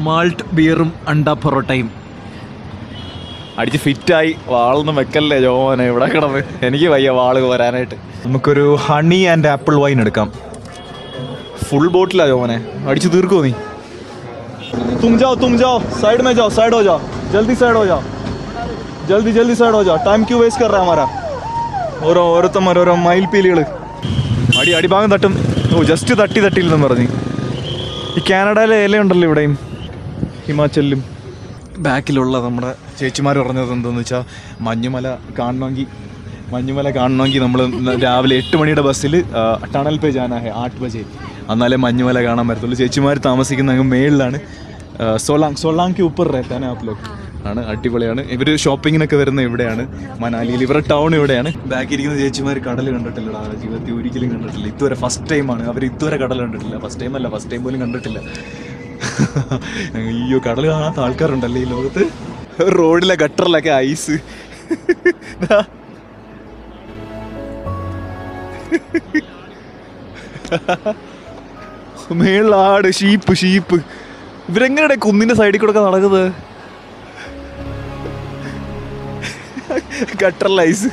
Malt ബിയറും അണ്ട പൊറോട്ടയും അടിച്ച് ഫിറ്റായി വാളൊന്നും വെക്കല്ലേ ജോമോനെ ഇവിടെ കിടന്ന് എനിക്ക് വയ്യ വാള് വരാനായിട്ട് നമുക്കൊരു ഹണി ആൻഡ് ആപ്പിൾ വൈൻ എടുക്കാം ഫുൾ ബോട്ടിലാ ജോമോനെ അടിച്ച് തീർക്കോ നീ തും ജാओ തും ജാओ साइड में जाओ साइड हो जाओ जल्दी साइड हो जाओ जल्दी जल्दी साइड हो जाओ टाइम क्यों वेस्ट कर रहा है हमारा ഓരോ ഓരോരുത്തന്മാർ ഓരോ മയിൽ പീലികൾ അടി അടിഭാഗം തട്ടും ഓ ജസ്റ്റ് തട്ടി തട്ടിയില്ലെന്ന് പറഞ്ഞ് ഈ കാനഡയിലെ ഇലയുണ്ടല്ലോ ഇവിടെയും ഹിമാചലിലും ബാക്കിലുള്ള നമ്മുടെ ചേച്ചിമാർ പറഞ്ഞത് എന്താണെന്ന് വെച്ചാൽ മഞ്ഞുമല കാണണമെങ്കിൽ മഞ്ഞുമല കാണണമെങ്കിൽ നമ്മൾ രാവിലെ എട്ട് മണിയുടെ ബസ്സിൽ ടണൽ പേ ജാനാ ഹെ ആട്ട് ബജെ എന്നാലേ മഞ്ഞുമല കാണാൻ പറ്റത്തുള്ളൂ ചേച്ചിമാർ താമസിക്കുന്ന അങ്ങ് മേളിലാണ് ആ, സോലാങ് സോലാങ് ഉപ്പർ റേറ്റാണ് ആപ്പ് ലോക്ക് ആണ് അടിപൊളിയാണ് ഇവർ ഷോപ്പിങ്ങിനൊക്കെ വരുന്ന ഇവിടെയാണ് മനാലിയിൽ ഇവരുടെ ടൗൺ ഇവിടെയാണ് ബാക്കി ഇരിക്കുന്ന ചേച്ചിമാർ കടൽ കണ്ടിട്ടില്ല ജീവിതത്തിൽ ഒരിക്കലും കണ്ടിട്ടില്ല ഇതുവരെ ഫസ്റ്റ് ടൈമാണ് അവർ ഇതുവരെ കടൽ കണ്ടിട്ടില്ല ഫസ്റ്റ് ടൈം അല്ല ഫസ്റ്റ് ടൈം പോലും കണ്ടിട്ടില്ല അയ്യോ കടൽ കാണാത്ത ആൾക്കാരുണ്ടല്ലേ ഈ ലോകത്ത് റോഡിലെ ഗട്ടറിലൊക്കെ ഐസ് മേളാട് ഷീപ്പ് ഷീപ്പ് ഇവരെങ്ങനെയാണ് കുന്നിന്റെ സൈഡിൽ കൂടെ ഒക്കെ നടക്കുന്നത് ഗട്ടറിൽ ഐസ്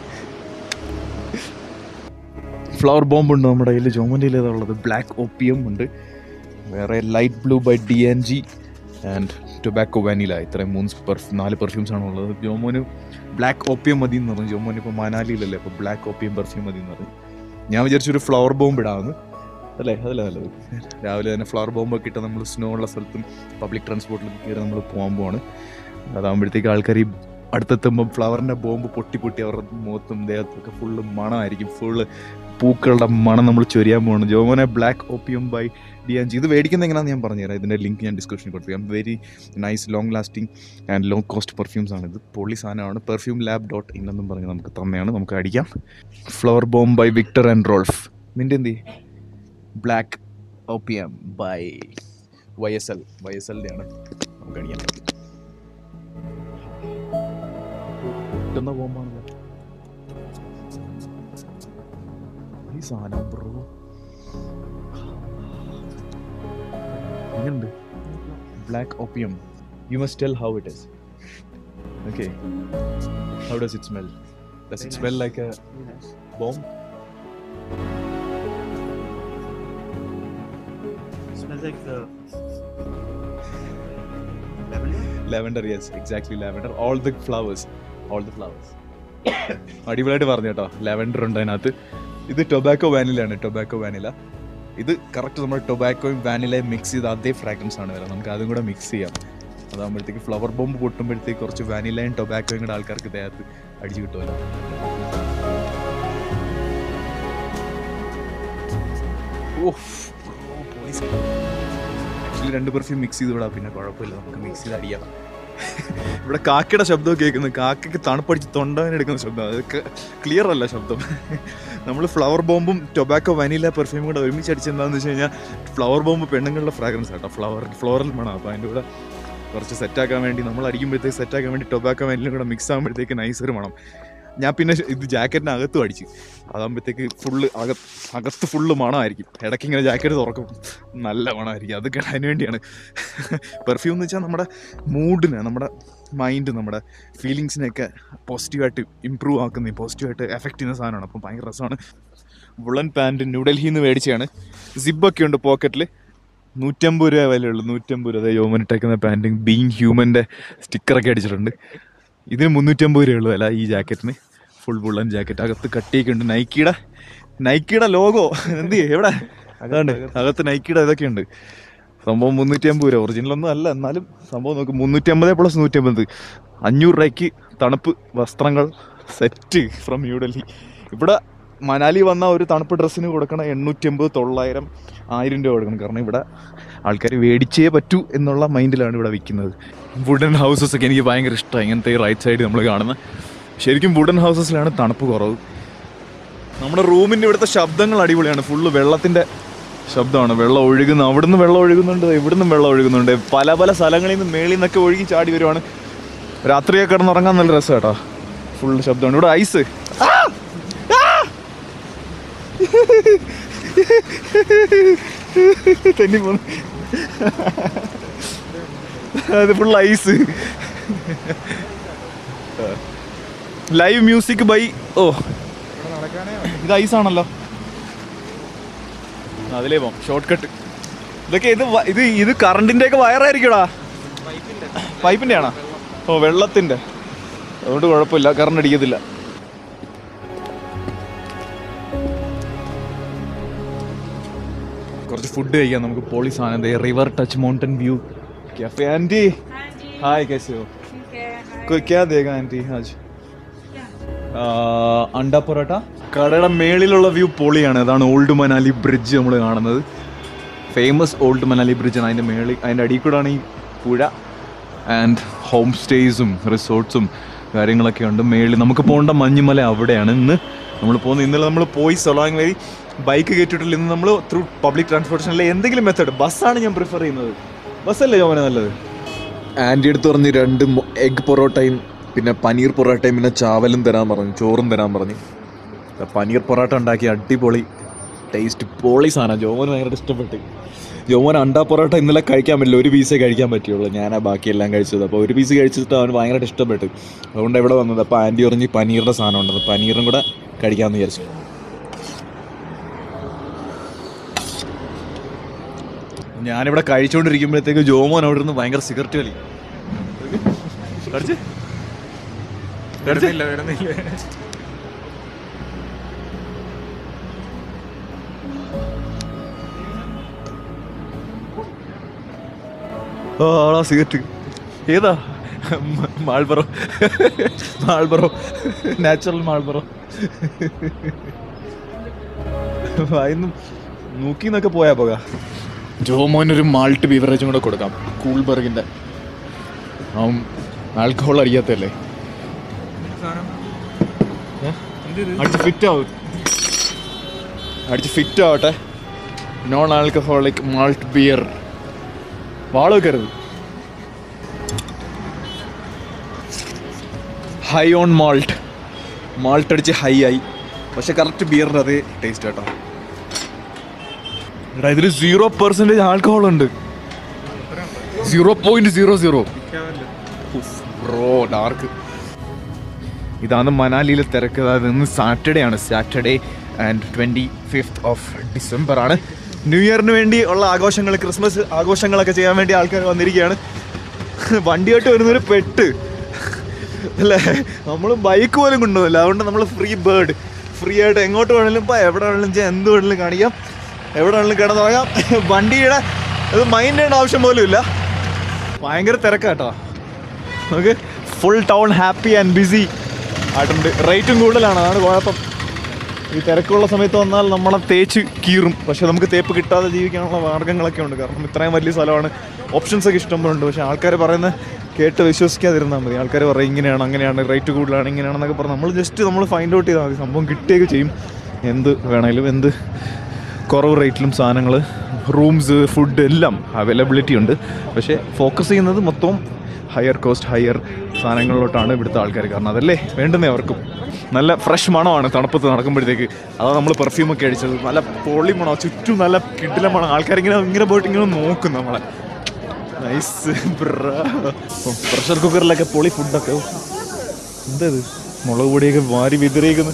ഫ്ലവർ ബോംബ് ഉണ്ട് നമ്മുടെ കയ്യിൽ ജോമൻ്റെ ഏതാ ഉള്ളത് ബ്ലാക്ക് ഓപ്പിയം ഉണ്ട് വേറെ light blue by D N G and tobacco vanilla ഇത്രയും മൂന്ന് പെർഫ് നാല് പെർഫ്യൂംസ് ആണ് ഉള്ളത് ജോമോന് ബ്ലാക്ക് ഓപ്പിയം മതി എന്ന് പറഞ്ഞു ജോമോന് ഇപ്പോൾ മനാലിയിലല്ലേ അപ്പോൾ ബ്ലാക്ക് ഓപ്പിയം പെർഫ്യൂം മതി എന്ന് പറഞ്ഞു ഞാൻ വിചാരിച്ചൊരു ഫ്ലവർ ബോംബ് ഇടാമെന്ന് അല്ലേ അതല്ലേ നല്ലത് രാവിലെ തന്നെ ഫ്ലവർ ബോംബൊക്കെ ഇട്ട് നമ്മൾ സ്നോ ഉള്ള സ്ഥലത്തും പബ്ലിക് ട്രാൻസ്പോർട്ടിലൊക്കെ കയറി നമ്മൾ പോകാൻ പോവാണ് അതാകുമ്പോഴത്തേക്ക് ആൾക്കാർ ഈ അടുത്തെത്തുമ്പം ഫ്ലവറിൻ്റെ ബോംബ് പൊട്ടി പൊട്ടി അവരുടെ മുഖത്തും ദേഹത്തൊക്കെ ഫുള്ള് മണമായിരിക്കും ഫുള്ള് പൂക്കളുടെ മണം നമ്മൾ ചൊരിയാൻ പോവാണ് ജോമോനെ black opium by D N G ഇത് മേടിക്കുന്നത് എങ്ങനെയാണെന്ന് ഞാൻ പറഞ്ഞുതരാം ഇതിൻ്റെ ലിങ്ക് ഞാൻ ഡിസ്ക്രിപ്ഷനിൽ കൊടുത്തു very nice long lasting and low cost perfumes ആണ് ഇത് പൊള്ളി സാധനമാണ് പെർഫ്യൂം ലാബ് ഡോട്ട് ഇൻ എന്നും പറഞ്ഞ് നമുക്ക് തന്നെയാണ് നമുക്ക് അടിക്കാം flower bomb by Viktor and Rolf നിൻ്റെ എന്ത് black opium by Y S L Y S എല്ലിൻ്റെ ആണ് നമുക്ക് അടിക്കാം പൊട്ടുന്ന ബോംബാണല്ലോ ഈ സാധനം ബ്രോ എങ്ങനെയുണ്ട് black opium you must tell how it is okay how does it smell does it smell like a bomb Smells like the lavender. Lavender yes exactly lavender all the flowers all the flowers അടിപൊളിയായിട്ട് പറഞ്ഞു കേട്ടോ lavender ഉണ്ട് അതിനകത്ത് ഇത് tobacco വാനിലയാണ് tobacco vanilla ഇത് correct നമ്മൾ ടൊബാക്കോയും വാനിലയും മിക്സ് ചെയ്ത് അതേ ഫ്രാഗ്രൻസ് ആണ് വരാം നമുക്ക് അതും കൂടെ മിക്സ് ചെയ്യാം അതാകുമ്പോഴത്തേക്ക് ഫ്ലവർ ബോംബ് പൊട്ടുമ്പോഴത്തേക്ക് കുറച്ച് വാനിലയും ടൊബാക്കോയും കൂടെ ആൾക്കാർക്ക് ദേഹത്ത് അടിച്ചു കിട്ടുമല്ലോ ആക്ച്വലി രണ്ട് പെർഫ്യൂം മിക്സ് ചെയ്ത് വിടാം പിന്നെ കുഴപ്പമില്ല നമുക്ക് മിക്സ് ചെയ്ത് അടിയാം ഇവിടെ കാക്കയുടെ ശബ്ദം കേൾക്കുന്നത് കാക്കയ്ക്ക് തണുപ്പടിച്ച് തൊണ്ടവേന എടുക്കുന്ന ശബ്ദം അത് ക്ലിയർ അല്ല ശബ്ദം നമ്മൾ ഫ്ലവർ ബോംബും ടൊബാക്കോ വനില പെർഫ്യൂമും കൂടെ ഒരുമിച്ച് അടിച്ചെന്താണെന്ന് വെച്ച് കഴിഞ്ഞാൽ ഫ്ലവർ ബോംബ് പെണ്ണുങ്ങളുടെ ഫ്രാഗ്രൻസ് കേട്ടോ ഫ്ലവർ ഫ്ലോറൽ മണം അപ്പോൾ അതിൻ്റെ കൂടെ കുറച്ച് സെറ്റാക്കാൻ വേണ്ടി നമ്മൾ അടിക്കുമ്പോഴത്തേക്ക് സെറ്റാക്കാൻ വേണ്ടി ടൊബാക്കോ വനിലും കൂടെ മിക്സ് ആകുമ്പോഴത്തേക്ക് നൈസർ മണം ഞാൻ പിന്നെ ഇത് ജാക്കറ്റിന് അകത്തും അടിച്ചു അതാകുമ്പോഴത്തേക്ക് ഫുള്ള് അകത്ത് അകത്ത് ഫുള്ള് മണമായിരിക്കും ഇടയ്ക്ക് ഇങ്ങനെ ജാക്കറ്റ് തുറക്കും നല്ല മണമായിരിക്കും അതൊക്കെ അതിന് വേണ്ടിയാണ് പെർഫ്യൂം എന്ന് വെച്ചാൽ നമ്മുടെ മൂഡിനെ നമ്മുടെ മൈൻഡ് നമ്മുടെ ഫീലിങ്സിനെയൊക്കെ പോസിറ്റീവായിട്ട് ഇമ്പ്രൂവ് ആക്കുന്ന പോസിറ്റീവായിട്ട് എഫക്റ്റ് ചെയ്യുന്ന സാധനമാണ് അപ്പം ഭയങ്കര രസമാണ് വുളൻ പാൻറ്റ് ന്യൂഡൽഹിയിൽ നിന്ന് മേടിച്ചതാണ് സിബൊക്കെ ഉണ്ട് പോക്കറ്റിൽ നൂറ്റമ്പത് രൂപ വിലയുള്ളൂ നൂറ്റമ്പത് രൂപ യോമനിട്ടേക്കുന്ന പാൻറ്റും ബീങ് ഹ്യൂമൻ്റെ സ്റ്റിക്കറൊക്കെ അടിച്ചിട്ടുണ്ട് ഇതിന് മുന്നൂറ്റമ്പത് രൂപയുള്ളൂ വില ഈ ജാക്കറ്റിന് ഫുൾ വുള്ളൻ ജാക്കറ്റ് അകത്ത് കട്ടിയൊക്കെ ഉണ്ട് നൈക്കിയുടെ നൈക്കിയുടെ ലോഗോ എന്ത് ചെയ്യും? എവിടെ അതാണ്ട് അകത്ത് നൈക്കിയുടെ ഇതൊക്കെ ഉണ്ട് സംഭവം മുന്നൂറ്റി അമ്പത് രൂപ ഒറിജിനലൊന്നും അല്ല എന്നാലും സംഭവം നോക്ക് മുന്നൂറ്റി അമ്പത് പ്ലസ് നൂറ്റി അമ്പത് അഞ്ഞൂറ് രൂപയ്ക്ക് തണുപ്പ് വസ്ത്രങ്ങൾ സെറ്റ് ഫ്രം ന്യൂഡൽഹി ഇവിടെ മനാലി വന്ന ഒരു തണുപ്പ് ഡ്രസ്സിന് കൊടുക്കണം എണ്ണൂറ്റി അമ്പത് തൊള്ളായിരം ആയിരം രൂപ കൊടുക്കണം കാരണം ഇവിടെ ആൾക്കാർ മേടിച്ചേ പറ്റൂ എന്നുള്ള മൈൻഡിലാണ് ഇവിടെ വിൽക്കുന്നത് വുഡൻ ഹൗസസ് ഒക്കെ എനിക്ക് ഭയങ്കര ഇഷ്ടമാണ് ഇങ്ങനത്തെ ഈ റൈറ്റ് സൈഡ് നമ്മൾ കാണുന്ന ശരിക്കും വുഡൻ ഹൗസസിലാണ് തണുപ്പ് കുറവ് നമ്മുടെ റൂമിൻ്റെ ഇവിടുത്തെ ശബ്ദങ്ങൾ അടിപൊളിയാണ് ഫുള്ള് വെള്ളത്തിൻ്റെ ശബ്ദമാണ് വെള്ളം ഒഴുകുന്ന അവിടുന്ന് വെള്ളം ഒഴുകുന്നുണ്ട് ഇവിടുന്നും വെള്ളം ഒഴുകുന്നുണ്ട് പല പല സ്ഥലങ്ങളിൽ നിന്ന് മേളിൽ നിന്നൊക്കെ ഒഴുകി ചാടി വരുവാണ് രാത്രിയൊക്കെ കിടന്നുറങ്ങാൻ നല്ല രസം കേട്ടോ ഫുള്ള് ശബ്ദമാണ് ഇവിടെ ഐസ് തെന്നി പോന്നു അത് full ice live music by ഓ ഇത് ഐസ് ആണല്ലോ അതിലേ പോം ഷോർട്ട് കട്ട് ഇതൊക്കെ ഇത് വ- ഇത് ഇത് കറണ്ടിന്റെ ഒക്കെ വയറായിരിക്കടാ പൈപ്പിന്റെ ആണോ ഓ വെള്ളത്തിന്റെ അതുകൊണ്ട് കുഴപ്പമില്ല കറണ്ട് അടിക്കത്തില്ല കുറച്ച് ഫുഡ് കഴിക്കാം നമുക്ക് പോളി സാധനം river touch mountain view cafe aunty hi कैसे हो ठीक है हाय। कोई क्या देगा आंटी आज ആ, അണ്ട പൊറോട്ട കടയുടെ മേളിലുള്ള വ്യൂ പൊളിയാണ് അതാണ് ഓൾഡ് മനാലി ബ്രിഡ്ജ് നമ്മൾ കാണുന്നത് ഫേമസ് ഓൾഡ് മനാലി ബ്രിഡ്ജ് ആണ് അതിൻ്റെ മേളിൽ അതിൻ്റെ അടിയിൽ കൂടാണ് ഈ പുഴ ആൻഡ് ഹോം സ്റ്റേസും റിസോർട്ട്സും കാര്യങ്ങളൊക്കെ ഉണ്ട് മേളിൽ നമുക്ക് പോകേണ്ട മഞ്ഞുമല അവിടെയാണ് ഇന്ന് നമ്മൾ പോകുന്നത് ഇന്നലെ നമ്മൾ പോയി സൊലാങ് വഴി ബൈക്ക് കയറ്റിയിട്ടില്ല ഇന്ന് നമ്മൾ ത്രൂ പബ്ലിക് ട്രാൻസ്പോർട്ടേഷനിലെ എന്തെങ്കിലും മെത്തേഡ് ബസ്സാണ് ഞാൻ പ്രിഫർ ചെയ്യുന്നത് ബസ്സല്ലേ ജോമന നല്ലത് ആൻറ്റി അടുത്ത് പറഞ്ഞ് രണ്ട് എഗ് പൊറോട്ടയും പിന്നെ പനീർ പൊറോട്ടയും പിന്നെ ചാവലും തരാൻ പറഞ്ഞു ചോറും തരാൻ പറഞ്ഞു ദാ പനീർ പൊറോട്ട ഉണ്ടാക്കി അടിപൊളി ടേസ്റ്റ് പൊളി സാധനം ജോമോന് ഭയങ്കര ഇഷ്ടപ്പെട്ടു ജോമോൻ അണ്ടാ പൊറോട്ട ഇന്നലെ കഴിക്കാൻ പറ്റില്ല ഒരു പീസേ കഴിക്കാൻ പറ്റുള്ളൂ ഞാനാ ബാക്കിയെല്ലാം കഴിച്ചത് അപ്പോൾ ഒരു പീസ് കഴിച്ചിട്ട് അവന് ഭയങ്കര ഇഷ്ടപ്പെട്ടു അതുകൊണ്ട് ഇവിടെ വന്നത് അപ്പോൾ ആൻറ്റി പറഞ്ഞ് പനീറിൻ്റെ സാധനം ഉണ്ടെന്ന് പനീറും കൂടെ കഴിക്കാമെന്ന് വിചാരിച്ചു ഞാനിവിടെ കഴിച്ചുകൊണ്ടിരിക്കുമ്പോഴത്തേക്ക് ജോമോൻ അവിടെ നിന്ന് ഭയങ്കര സിഗരറ്റ് വലി കടിച്ച് കടിച്ചില്ല വരുന്നില്ല ഓ ആളാ സിഗരറ്റ് ഏതാ മ- മാൾബറോ മാൾബറോ നാച്ചുറൽ മാൾബറോ വായിന്നും നോക്കിന്നൊക്കെ പോയാ പോക ജോമോനൊരു മാൾട്ട് ബീവറേജും കൂടെ കൊടുക്കാം കൂൾബർഗിന്റെ അവൻ ആൽക്കഹോൾ അറിയാത്തല്ലേ അടിച്ച് ഫിറ്റ് ആവും അടിച്ച് ഫിറ്റ് ആവട്ടെ നോൺ ആൽക്കഹോളിക് മാൾട്ട് ബിയർ വാള് വെക്കരുത് ഹൈ ഓൺ മാൾട്ട് മാൾട്ട് അടിച്ച് ഹൈ ആയി പക്ഷെ കറക്റ്റ് ബിയറിൻ്റെ അതേ ടേസ്റ്റ് കേട്ടോ എടാ ഇതിൽ സീറോ പെർസെൻറ്റേജ് ആൽക്കഹോൾ ഉണ്ട് zero point zero zero bro dark ഇതാണ് മനാലിയിലെ തിരക്ക് അതായത് ഇന്ന് സാറ്റർഡേ ആണ് Saturday and twenty fifth of December ആണ് ന്യൂ ഇയറിന് വേണ്ടി ഉള്ള ആഘോഷങ്ങൾ ക്രിസ്മസ് ആഘോഷങ്ങളൊക്കെ ചെയ്യാൻ വേണ്ടി ആൾക്കാർ വന്നിരിക്കുകയാണ് വണ്ടിയായിട്ട് വരുന്നൊരു പെട്ട് അല്ലേ നമ്മൾ ബൈക്ക് പോലും കൊണ്ടുപോകില്ല അതുകൊണ്ട് നമ്മൾ ഫ്രീ ബേർഡ് ഫ്രീ ആയിട്ട് എങ്ങോട്ട് വേണമെങ്കിലും ഇപ്പോൾ എവിടെ വേണമെങ്കിലും ചെയ്യാം എന്ത് വേണമെങ്കിലും കാണിക്കാം എവിടെ വേണമെങ്കിലും കിടന്നുറങ്ങാം വണ്ടിയുടെ ഇത് മൈൻഡ് ചെയ്യേണ്ട ആവശ്യം പോലും ഇല്ല ഭയങ്കര തിരക്കാട്ടോ നമുക്ക് full town happy and busy ആയിട്ടുണ്ട് റേറ്റും കൂടുതലാണ് അതാണ് കുഴപ്പം ഈ തിരക്കുള്ള സമയത്ത് വന്നാൽ നമ്മളെ തേച്ച് കീറും പക്ഷെ നമുക്ക് തേപ്പ് കിട്ടാതെ ജീവിക്കാനുള്ള മാർഗ്ഗങ്ങളൊക്കെ ഉണ്ട് കാരണം ഇത്രയും വലിയ സ്ഥലമാണ് ഓപ്ഷൻസ് ഒക്കെ ഇഷ്ടംപോലെ പക്ഷെ ആൾക്കാർ പറയുന്നത് കേട്ട് വിശ്വസിക്കാതിരുന്നാൽ മതി ആൾക്കാർ പറയും ഇങ്ങനെയാണ് അങ്ങനെയാണ് റേറ്റ് കൂടുതലാണ് ഇങ്ങനെയാണെന്നൊക്കെ പറഞ്ഞ് നമ്മൾ ജസ്റ്റ് നമ്മൾ ഫൈൻഡ് ഔട്ട് ചെയ്താൽ മതി സംഭവം കിട്ടുകയൊക്കെ ചെയ്യും എന്ത് വേണേലും എന്ത് കുറവ് റേറ്റിലും സാധനങ്ങൾ റൂംസ് ഫുഡ് എല്ലാം അവൈലബിലിറ്റി ഉണ്ട് പക്ഷേ ഫോക്കസ് ചെയ്യുന്നത് മൊത്തം ഹയർ കോസ്റ്റ് ഹയർ സാധനങ്ങളിലോട്ടാണ് ഇവിടുത്തെ ആൾക്കാർ കാരണം അതല്ലേ വേണ്ടുന്നേ അവർക്കും നല്ല ഫ്രഷ് മണമാണ് തണുപ്പത്ത് നടക്കുമ്പോഴത്തേക്ക് അതാണ് നമ്മൾ പെർഫ്യൂമൊക്കെ അടിച്ചത് നല്ല പൊള്ളി മണം ചുറ്റും നല്ല കിടില മണം ആൾക്കാരിങ്ങനെ ഇങ്ങനെ പോയിട്ട് ഇങ്ങനെ നോക്കും നമ്മളെ നൈസ് പ്രഷർ കുക്കറിലൊക്കെ പൊളി ഫുഡൊക്കെ എന്താ ഇത് മുളക് പൊടിയൊക്കെ വാരി വിതറിയേക്കുന്നു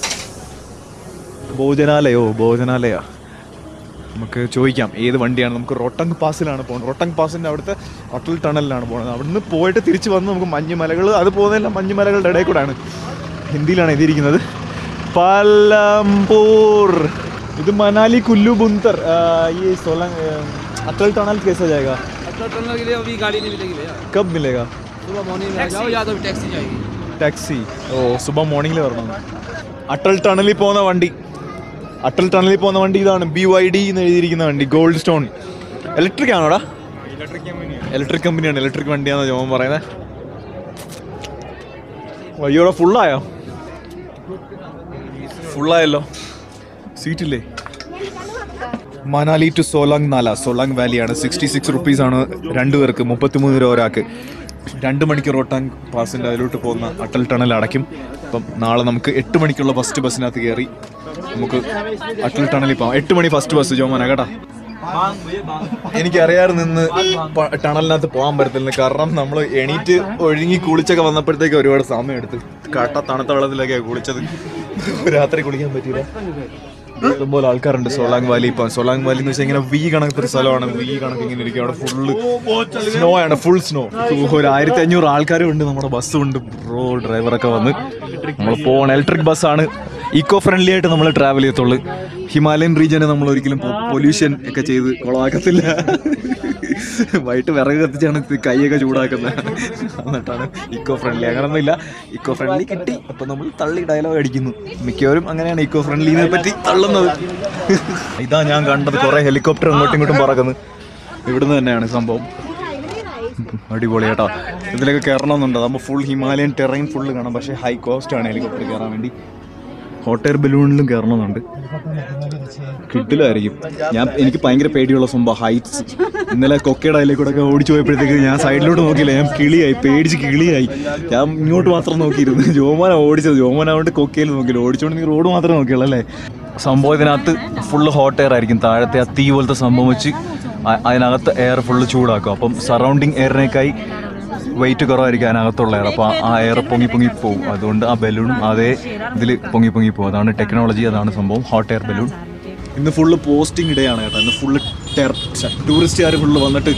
ഭോജനാലയോ ഭോജനാലയ നമുക്ക് ചോദിക്കാം ഏത് വണ്ടിയാണ് നമുക്ക് റോട്ടങ് പാസിലാണ് പോകുന്നത് റോട്ടങ് പാസിൻ്റെ അവിടുത്തെ അട്ടൽ ടണലിലാണ് പോകുന്നത് അവിടുന്ന് പോയിട്ട് തിരിച്ച് വന്ന് നമുക്ക് മഞ്ഞുമലകൾ അത് പോകുന്നതെല്ലാം മഞ്ഞുമലകളുടെ ഇടയിൽ കൂടെയാണ് ഹിന്ദിയിലാണ് എഴുതിയിരിക്കുന്നത് പലംപൂർ ഇത് മനാലി കുല്ലു ബുന്തർ ആ, ഈ സോലങ് अटल टनल कैसा जाएगा अटल टनल के लिए अभी गाड़ी नहीं मिलेगी भैया कब मिलेगा सुबह मॉर्निंग में आ जाओ या तो टैक्सी जाएगी ടാക്സി ഓ സുബ മോർണിംഗിൽ വരണം അട്ടൽ ടണലിൽ പോകുന്ന വണ്ടി അട്ടൽ ടണലിൽ പോകുന്ന വണ്ടി ഇതാണ് ബി വൈ ഡി എന്ന് എഴുതിയിരിക്കുന്ന വണ്ടി ഗോൾഡ് സ്റ്റോൺ ഇലക്ട്രിക് ആണോടാ ഇലക്ട്രിക് കമ്പനിയാണ് ഇലക്ട്രിക് വണ്ടിയാണെന്ന് ജോമൻ പറയുന്നത് അയ്യോടെ ഫുള്ളായോ ഫുള്ളായല്ലോ സീറ്റില്ലേ മനാലി ടു സോലാങ് നാല സോലാങ് വാലിയാണ് സിക്സ്റ്റി സിക്സ് റുപ്പീസ് ആണ് രണ്ടു പേർക്ക് മുപ്പത്തിമൂന്ന് രൂപ ഒരാൾക്ക് രണ്ട് മണിക്ക് റോട്ടാങ് പാസിൻ്റെ അതിലോട്ട് പോകുന്ന അട്ടൽ ടണൽ അടയ്ക്കും അപ്പം നാളെ നമുക്ക് എട്ട് മണിക്കുള്ള ഫസ്റ്റ് ബസ്സിനകത്ത് കയറി നമുക്ക് അട്ടൽ ടണലിൽ പോകാം എട്ട് മണി ഫസ്റ്റ് ബസ് ജോമന കേട്ടാ എനിക്കറിയാറ് നിന്ന് പ- ടണലിനകത്ത് പോകാൻ പറ്റത്തില്ല കാരണം നമ്മൾ എണീറ്റ് ഒഴുങ്ങി കുളിച്ചൊക്കെ വന്നപ്പോഴത്തേക്ക് ഒരുപാട് സമയം എടുത്തു കട്ട തണുത്ത വെള്ളത്തിലൊക്കെയാണ് കുളിച്ചത് രാത്രി കുളിക്കാൻ പറ്റിയില്ല ഇഷ്ടംപോലെ ആൾക്കാരുണ്ട് സോലാങ് വാലി ഇപ്പൊ സോലാങ് വാലി എന്ന് വെച്ചാൽ ഇങ്ങനെ വി കണക്കത്തെ ഒരു സ്ഥലമാണ് വി കണക്ക് ഇങ്ങനെ ഇരിക്കും അവിടെ ഫുള്ള് സ്നോ ആണ് ഫുൾ സ്നോ ഒരു ആയിരത്തി അഞ്ഞൂറ് ആൾക്കാരും ഉണ്ട് നമ്മുടെ ബസ്സും ഉണ്ട് ബ്രോ ഡ്രൈവറൊക്കെ വന്ന് നമ്മൾ പോകണം ഇലക്ട്രിക് ബസ്സാണ് ഈക്കോ ഫ്രണ്ട്ലി ആയിട്ട് നമ്മൾ ട്രാവൽ ചെയ്യത്തുള്ളൂ ഹിമാലയൻ റീജിയനെ നമ്മൾ ഒരിക്കലും പൊല്യൂഷൻ ഒക്കെ ചെയ്ത് കുളമാക്കത്തില്ല വൈകിട്ട് വിറക് കത്തിച്ചാണ് ഇത് കൈയൊക്കെ ചൂടാക്കുന്നത് എന്നിട്ടാണ് ഇക്കോ ഫ്രണ്ട്ലി അങ്ങനൊന്നുമില്ല ഇക്കോ ഫ്രണ്ട്ലി കിട്ടി അപ്പൊ നമ്മൾ തള്ളി ഡയലോഗ് അടിക്കുന്നു മിക്കവരും അങ്ങനെയാണ് ഇക്കോ ഫ്രണ്ട്ലിനെ പറ്റി തള്ളുന്നത് ഇതാ ഞാൻ കണ്ടത് കുറെ ഹെലികോപ്റ്റർ അങ്ങോട്ടും ഇങ്ങോട്ടും പറക്കുന്നത് ഇവിടുന്ന് തന്നെയാണ് സംഭവം അടിപൊളി കേട്ടോ ഇതിലൊക്കെ കയറണമെന്നുണ്ട് അതാകുമ്പോൾ ഫുൾ ഹിമാലയൻ ടെറൈൻ ഫുള്ള് കാണാം പക്ഷേ ഹൈ കോസ്റ്റ് ആണ് ഹെലികോപ്റ്റർ കയറാൻ വേണ്ടി ഹോട്ട് എയർ ബലൂണിലും കയറണമെന്നുണ്ട് കിട്ടില്ലായിരിക്കും ഞാൻ എനിക്ക് ഭയങ്കര പേടിയുള്ള സംഭവം ഹൈറ്റ്സ് ഇന്നലെ കൊക്കയുടെ അതിലേക്ക് കൂടെ ഒക്കെ ഓടിച്ചു പോയപ്പോഴത്തേക്ക് ഞാൻ സൈഡിലോട്ട് നോക്കിയില്ല ഞാൻ കിളിയായി പേടിച്ച് കിളിയായി ഞാൻ ഇങ്ങോട്ട് മാത്രം നോക്കിയിരുന്നു ജോമോന ഓടിച്ചത് ജോമോന കൊണ്ട് കൊക്കയിൽ നോക്കിയില്ല ഓടിച്ചോണ്ട് നീ റോഡ് മാത്രമേ നോക്കിയുള്ളൂ അല്ലേ സംഭവം ഇതിനകത്ത് ഫുള്ള് ഹോട്ട് എയർ ആയിരിക്കും താഴത്തെ ആ തീ പോലത്തെ സംഭവം വെച്ച് അ- അതിനകത്ത് എയർ ഫുള്ള് ചൂടാക്കും അപ്പം സറൗണ്ടിങ് എയറിനേക്കായി വെയിറ്റ് കുറവായിരിക്കും അതിനകത്തുള്ള എയർ അപ്പോൾ ആ എയർ പൊങ്ങി പൊങ്ങി പോകും അതുകൊണ്ട് ആ ബലൂണും അതേ ഇതിൽ പൊങ്ങി പൊങ്ങി പോകും അതാണ് ടെക്നോളജി അതാണ് സംഭവം ഹോട്ട് എയർ ബലൂൺ ഇന്ന് ഫുള്ള് പോസ്റ്റിംഗ് ഡേ ആണ് കേട്ടോ ഇന്ന് ഫുള്ള് ടൂറിസ്റ്റുകാർ ഫുള്ള് വന്നിട്ട്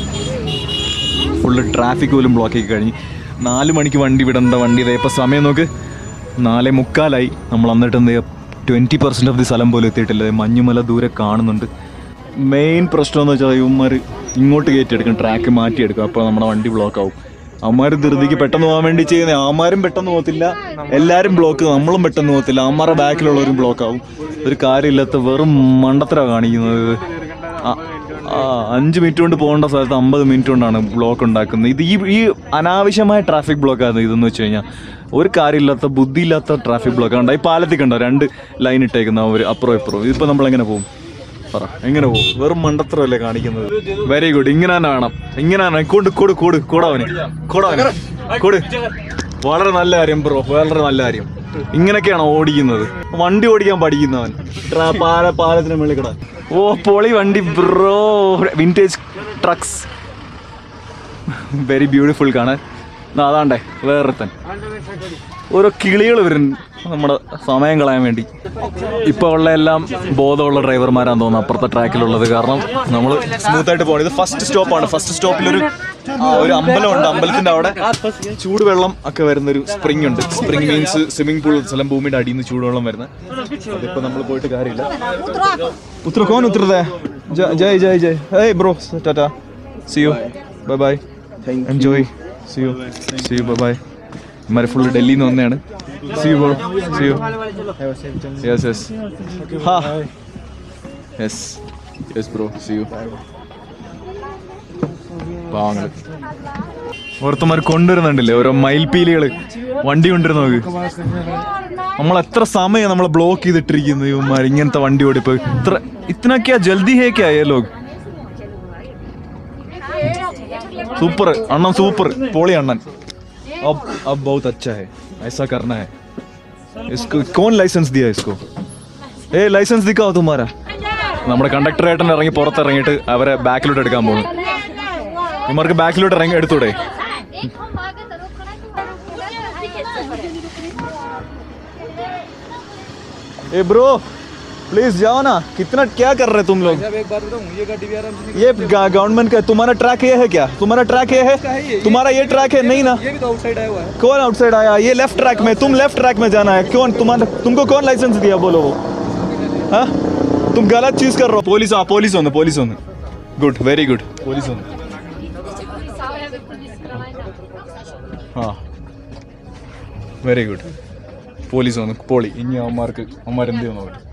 ഫുള്ള് ട്രാഫിക് പോലും ബ്ലോക്ക് ആക്കി കഴിഞ്ഞ് നാല് മണിക്ക് വണ്ടി വിടേണ്ട വണ്ടി ഇതേ ഇപ്പോൾ സമയം നോക്ക് നാലേ മുക്കാലായി നമ്മൾ എന്നിട്ട് എന്ത് ട്വൻറ്റി പെർസെൻറ്റ് ഓഫ് ദി സ്ഥലം പോലും എത്തിയിട്ടില്ല ദേ മഞ്ഞുമല ദൂരെ കാണുന്നുണ്ട് മെയിൻ പ്രശ്നം എന്ന് വെച്ചാൽ ഇവന്മാർ ഇങ്ങോട്ട് കയറ്റിയെടുക്കും ട്രാക്ക് മാറ്റിയെടുക്കും അപ്പോൾ നമ്മുടെ വണ്ടി ബ്ലോക്ക് ആവും അമ്മാർ ധൃതിക്ക് പെട്ടെന്ന് പോകാൻ വേണ്ടി ചെയ്യുന്ന അമ്മാരും പെട്ടെന്ന് പോകത്തില്ല എല്ലാവരും ബ്ലോക്ക് നമ്മളും പെട്ടെന്ന് പോകത്തില്ല അമ്മാരുടെ ബാക്കിലുള്ളവരും ബ്ലോക്ക് ആവും ഒരു കാര്യമില്ലാത്ത വെറും മണ്ടത്തര കാണിക്കുന്നത് ആ ആ, അഞ്ച് മിനിറ്റ് കൊണ്ട് പോകേണ്ട സ്ഥലത്ത് അമ്പത് മിനിറ്റ് കൊണ്ടാണ് ബ്ലോക്ക് ഉണ്ടാക്കുന്നത് ഇത് ഈ ഈ അനാവശ്യമായ ട്രാഫിക് ബ്ലോക്കാണ് ഇതെന്ന് വെച്ച് കഴിഞ്ഞാൽ ഒരു കാര്യമില്ലാത്ത ബുദ്ധിയില്ലാത്ത ട്രാഫിക് ബ്ലോക്ക് ഉണ്ട് ഈ പാലത്തിൽ കണ്ടോ രണ്ട് ലൈൻ ഇട്ടേക്കുന്ന ഒരു അപ്പുറം ഇപ്പുറം ഇതിപ്പോൾ നമ്മൾ എങ്ങനെ പോകും പറ എങ്ങനെ പോകും വെറും മണ്ടത്തരമല്ലേ കാണിക്കുന്നത് വെരി ഗുഡ് ഇങ്ങനെ തന്നെ വേണം ഇങ്ങനെ തന്നെ കൊടു കൊടു കൊടു കൂടവന് കൂടവന് കൊടു വളരെ നല്ല കാര്യം ബ്രോ വളരെ നല്ല കാര്യം ഇങ്ങനെയൊക്കെയാണ് ഓടിക്കുന്നത് വണ്ടി ഓടിക്കാൻ പഠിക്കുന്നവൻ ട്രാ- പാല പാലത്തിന് മുകളിൽ കിടാൻ ഓ പൊളി വണ്ടി bro vintage trucks very beautiful കാണാൻ ദാ അതാണ്ടേ വേറൊരുത്തൻ ഓരോ കിളികൾ വരുന്നു നമ്മുടെ സമയം കളയാൻ വേണ്ടി ഇപ്പോൾ ഉള്ള എല്ലാം ബോധമുള്ള ഡ്രൈവർമാരാന്ന് തോന്നുന്നു അപ്പുറത്തെ ട്രാക്കിലുള്ളത് കാരണം നമ്മൾ സ്മൂത്ത് ആയിട്ട് പോകണം ഇത് ഫസ്റ്റ് സ്റ്റോപ്പാണ് ഫസ്റ്റ് സ്റ്റോപ്പിൽ ഒരു ആ, ഒരു അമ്പലമുണ്ട് അമ്പലത്തിന്റെ അവിടെ ചൂടുവെള്ളം ഒക്കെ വരുന്നൊരു സ്പ്രിംഗ് ഉണ്ട് സ്പ്രിംഗ് മീൻസ് സ്വിമ്മിംഗ് പൂൾ സ്ഥലം ഭൂമിയുടെ അടിയിൽ നിന്ന് ചൂടുവെള്ളം വരുന്നത് അതിപ്പോ നമ്മൾ പോയിട്ട് കാര്യമില്ല ഉത്തര കോൻ ഉത്തരതേ ജയ് ജയ് ജയ് ഏയ് bro tata see you bye bye enjoy see you see you bye bye ഇമാരെ ഫുള്ള് ഡൽഹിയിൽ നിന്ന് വന്നതാണ് see you bro see you yes yes ഹാ yes yes bro see you പാവങ്ങള് ഓർത്തമാർ കൊണ്ടുവരുന്നുണ്ടല്ലേ ഓരോ മയിൽപീലികള് വണ്ടി കൊണ്ടുവരുന്ന നോക്ക് നമ്മൾ എത്ര സമയം നമ്മളെ ബ്ലോക്ക് ചെയ്തിട്ടിരിക്കുന്നു ഇവന്മാർ ഇങ്ങനത്തെ വണ്ടി ഓടിപ്പോ ഇത്ര ഇത്തനൊക്കെയാ ജൽദി ഹേ ക്യാ ये लोग സൂപ്പർ അണ്ണൻ സൂപ്പർ പോളി അണ്ണൻ अब अब बहुत अच्छा है ऐसा करना है इसको कौन लाइसेंस दिया इसको ഏ ലൈസൻസ് ദിക്കാവോ തുമ്മാരാ നമ്മുടെ കണ്ടക്ടർ ഏട്ടൻ ഇറങ്ങി പുറത്തിറങ്ങിയിട്ട് അവരെ ബാക്കിലോട്ട് എടുക്കാൻ പോകുന്നു ഇവർക്ക് ബാക്കിലോട്ട് ഇറങ്ങി എടുത്തൂടെ ए ब्रो प्लीज जाओ ना कितना क्या कर रहे तुम लोग अब एक बात बताऊं ये गाड़ी भी आराम से ये गवर्नमेंट का तुम्हारा ट्रैक ये है क्या तुम्हारा ट्रैक ये है तुम्हारा ये ट्रैक है नहीं ना ये भी तो आउटसाइड आया हुआ है कौन आउटसाइड आया ये लेफ्ट ट्रैक में तुम लेफ्ट ट्रैक में जाना है कौन तुम्हारा तुमको कौन लाइसेंस दिया बोलो वो हाँ तुम गलत चीज कर रहे हो पुलिस हाँ पुलिस होने पुलिस होने गुड वेरी गुड पुलिस होने हाँ വെരി ഗുഡ് പോലീസ് വന്നു പോളി ഇനി അവന്മാർക്ക് അവന്മാർ എന്ത് ചെയ്യുന്നു നോക്കട്ടെ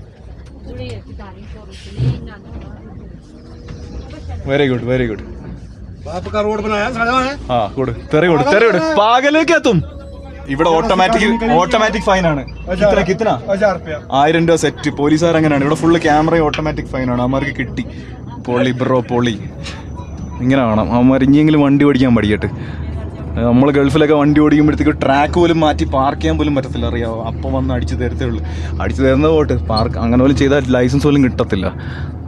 വെരി ഗുഡ് വെരി ഗുഡ് आपका रोड बनाया सारा है ആ കൊടു തെറി കൊടു തെറി കൊടു പാകലേക്ക് എത്തും ഇവിടെ ഓട്ടോമാറ്റിക് ഓട്ടോമാറ്റിക് ഫൈൻ ആണ് കിത്തന കിത്തന हजार रुपया ആയിരം രൂപ സെറ്റ് പോലീസുകാർ അങ്ങനെയാണ് ഇവിടെ ഫുള്ള് ക്യാമറ ഓട്ടോമാറ്റിക് ഫൈൻ ആണ് അവന്മാർക്ക് കിട്ടി പൊളി ബ്രോ പൊളി ഇങ്ങനെ വേണം അവന്മാർ ഇനിയെങ്കിലും വണ്ടി ഓടിക്കാൻ പഠിക്കട്ടെ നമ്മൾ ഗൾഫിലൊക്കെ വണ്ടി ഓടിക്കുമ്പോഴത്തേക്ക് ട്രാക്ക് പോലും മാറ്റി പാർക്ക് ചെയ്യാൻ പോലും പറ്റത്തില്ല അറിയാവോ അപ്പം വന്ന് അടിച്ചു തരത്തേ ഉള്ളൂ അടിച്ചു തരുന്നത് പോട്ട് പാർക്ക് അങ്ങനെ പോലും ചെയ്താൽ ലൈസൻസ് പോലും കിട്ടത്തില്ല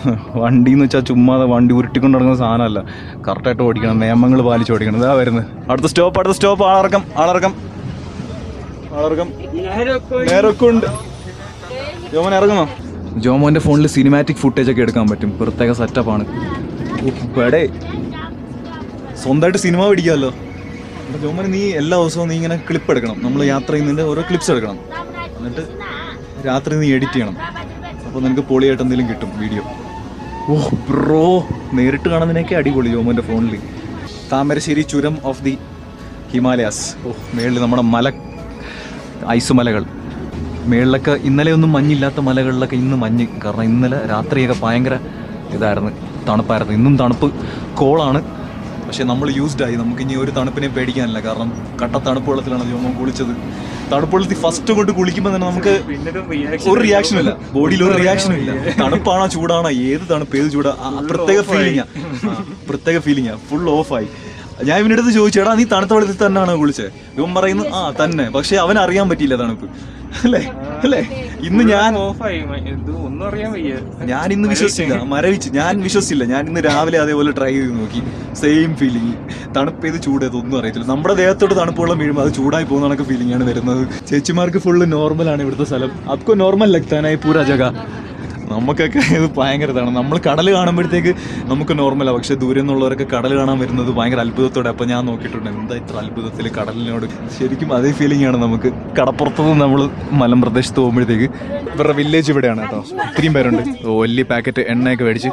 വണ്ടി എന്ന് വെച്ചാൽ ചുമ്മാതെ വണ്ടി ഉരുട്ടിക്കൊണ്ട് നടക്കുന്ന സാധനമല്ല കറക്റ്റായിട്ട് ഓടിക്കണം നിയമങ്ങൾ പാലിച്ച് ഓടിക്കണം ഇതാ വരുന്നത് അടുത്ത സ്റ്റോപ്പ് അടുത്ത സ്റ്റോപ്പ് ആളിറക്കം ആളിറക്കം ആളിറക്കം നേരൊക്കെ ഉണ്ട് ജോമോൻ ഇറങ്ങുന്നോ ജോമോൻ്റെ ഫോണിൽ സിനിമാറ്റിക് ഫുട്ടേജ് ഒക്കെ എടുക്കാൻ പറ്റും പ്രത്യേക സെറ്റപ്പാണ് ഇവിടെ സ്വന്തമായിട്ട് സിനിമ പിടിക്കാമല്ലോ അപ്പോൾ ജോമോൻ നീ എല്ലാ ദിവസവും നീ ഇങ്ങനെ ക്ലിപ്പ് എടുക്കണം നമ്മൾ യാത്ര ചെയ്യുന്നതിൻ്റെ ഓരോ ക്ലിപ്സ് എടുക്കണം എന്നിട്ട് രാത്രി നീ എഡിറ്റ് ചെയ്യണം അപ്പോൾ നിനക്ക് പൊളിയായിട്ട് എന്തെങ്കിലും കിട്ടും വീഡിയോ ഓ ബ്രോ നേരിട്ട് കാണുന്നതിനൊക്കെ അടിപൊളി ജോമോൻ്റെ ഫോണിൽ താമരശ്ശേരി ചുരം ഓഫ് ദി ഹിമാലയാസ് ഓ മേളിൽ നമ്മുടെ മല ഐസ് മലകൾ മേളിലൊക്കെ ഇന്നലെ ഒന്നും മഞ്ഞില്ലാത്ത മലകളിലൊക്കെ ഇന്ന് മഞ്ഞ് കാരണം ഇന്നലെ രാത്രിയൊക്കെ ഭയങ്കര ഇതായിരുന്നു തണുപ്പായിരുന്നു ഇന്നും തണുപ്പ് കോളാണ് പക്ഷെ നമ്മൾ യൂസ്ഡ് ആയി നമുക്ക് ഇനി ഒരു തണുപ്പിനെ പേടിക്കാനില്ല കാരണം കട്ട തണുപ്പ് വെള്ളത്തിലാണ് ജോമോൻ കുളിച്ചത് തണുപ്പ് വെള്ളത്തിൽ ഫസ്റ്റ് കൊണ്ട് കുളിക്കുമ്പോൾ തന്നെ നമുക്ക് ഒരു റിയാക്ഷനും ഇല്ല ബോഡിയിൽ ഒരു റിയാക്ഷനും ഇല്ല തണുപ്പാണോ ചൂടാണോ ഏത് തണുപ്പ് ഏത് ചൂടാ ആ, പ്രത്യേക ഫീലിംഗാ പ്രത്യേക ഫീലിംഗാ ഫുൾ ഓഫായി ഞാൻ ഇവൻ്റെ അടുത്ത് ചോദിച്ചേടാ നീ തണുത്ത വെള്ളത്തിൽ തന്നെയാണോ കുളിച്ചത് ഇവൻ പറയുന്നു ആ തന്നെ പക്ഷെ അവൻ അറിയാൻ പറ്റിയില്ല തണുപ്പ് അല്ലേ അല്ലേ ഇന്ന് ഞാൻ ഓഫായി ഇത് ഒന്നും അറിയാൻ വയ്യ ഞാൻ ഇന്ന് വിശ്വസിച്ചില്ല മരവിച്ച് ഞാൻ വിശ്വസിച്ചില്ല ഞാൻ ഇന്ന് രാവിലെ അതേപോലെ ട്രൈ ചെയ്ത് നോക്കി സെയിം ഫീലിംഗ് തണുപ്പ് ഏത് ചൂട് ഏത് ഒന്നും അറിയത്തില്ല നമ്മുടെ ദേഹത്തോട്ട് തണുപ്പുള്ള വീഴുമ്പോൾ അത് ചൂടായി പോകുന്ന കണക്ക് ഫീലിംഗ് ആണ് വരുന്നത് ചേച്ചിമാർക്ക് ഫുള്ള് നോർമലാണ് ഇവിടുത്തെ സ്ഥലം അപ്കോ നോർമൽ ലഗ്താനായി പൂര ജഗ നമുക്കൊക്കെ ഇത് ഭയങ്കര ഇതാണ് നമ്മൾ കടൽ കാണുമ്പോഴത്തേക്ക് നമുക്ക് നോർമലാണ് പക്ഷെ ദൂരെ നിന്നുള്ളവരൊക്കെ കടൽ കാണാൻ വരുന്നത് ഭയങ്കര അത്ഭുതത്തോടെ അപ്പോൾ ഞാൻ നോക്കിയിട്ടുണ്ട് എന്താ ഇത്ര അത്ഭുതത്തിൽ കടലിനോട് ശരിക്കും അതേ ഫീലിംഗ് ആണ് നമുക്ക് കടപ്പുറത്ത് നിന്ന് നമ്മൾ മലമ്പ്രദേശത്ത് പോകുമ്പോഴത്തേക്ക് ഇവരുടെ വില്ലേജ് ഇവിടെയാണ് കേട്ടോ ഇത്രയും പേരുണ്ട് ഓ, വലിയ പാക്കറ്റ് എണ്ണയൊക്കെ മേടിച്ച്